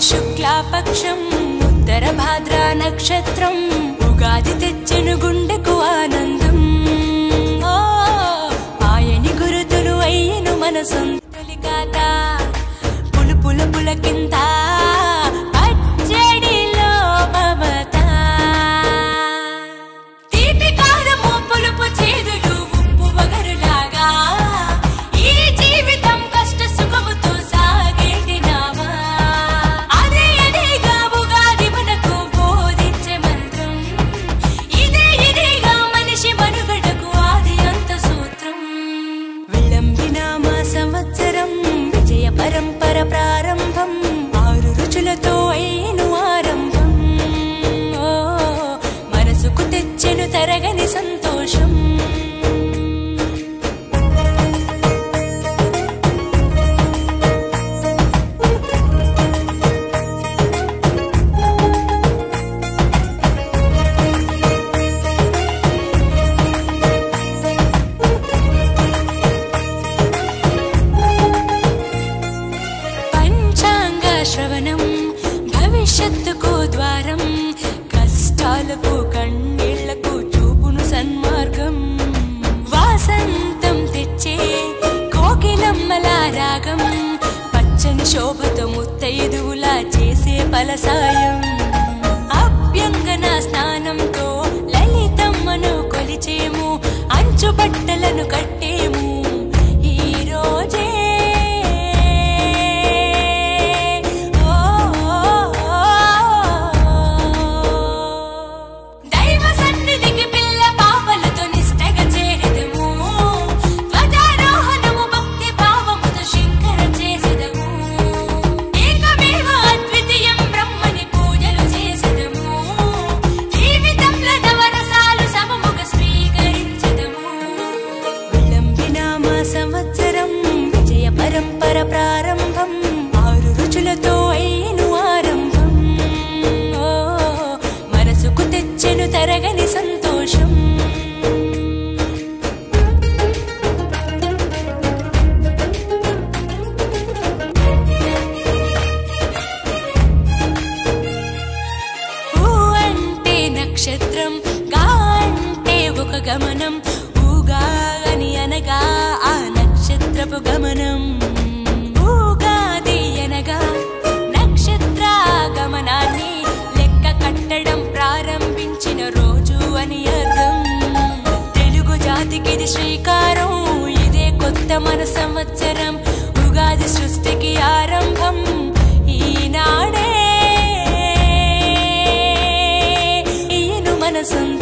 శుక్లాపక్షం ఉత్తర భాద్ర నక్షత్రం ఉగాది తెచ్చెను గుండెకు ఆనందం ఓ ఆయని గురుతులు అయ్యను మన సొంతలి కాత పులు పుల పుల కింద పచ్చడిలో మమత తీపి కారము పులుపు చేదులు ఉప్పు వగరులాగా ఈ జీవితం కష్ట సుఖముతో సాగేటి నావా అదే అదేగా ఉగాది మనకు బోధించే మంత్రం ఇదే ఇదేగా మనిషి మనుగడకు ఆది అంత సూత్రం విళంబినామ సంవత్సరం విజయ పరంపర ప్రారంభం ఆరు రుచులతో అయిను ఆరంభం ఓ మనసుకు తెచ్చెను తరగని సంతోషం పంచాంగ శ్రవణం భవిష్యత్తుకు ద్వారం కష్టాలకు కన్నీళ్లకు చూపును సన్మార్గం వాసంతం తెచ్చే కోకిలమ్మల రాగం పచ్చని శోభతో ముత్తైదువులా చేసే ఫలసాయం అభ్యంగన స్నానంతో లలితమ్మను కొలిచేము అంచు బట్టలను కట్టేము ఈ రోజే ఓ, ఓ, ఓ. దైవ సన్నిధికి పిల్ల పాపలతో నిష్టగా చేరెదము ధ్వజారోహణము భక్తి భావముతో శంకర చేసెదము ఏకమేవ అద్వితీయం బ్రహ్మని పూజలు చేసెదము జీవితంలో నవరసాలు సమముగా స్వీకరించెదము విళంబినామ సంవత్సరం విజయ పరంపర ప్రారంభం ఆరు రుచులతో అయిను ఆరంభం ఓ మనసుకు తెచ్చెను తరగని సంతోషం ఊ అంటే నక్షత్రం గా అంటే ఒక గమనం ఊగా అని అనగా ఆ నక్షత్రపు గమనం ఊగాది అనగా నక్షత్ర గమనాన్ని లెక్క కట్టడం ప్రారంభించిన రోజు అని అర్థం తెలుగు జాతికిది శ్రీకారం ఇదే కొత్త మన సంవత్సరం ఉగాది సృష్టికి ఆరంభం ఈనాడే ఈయను మన సొంత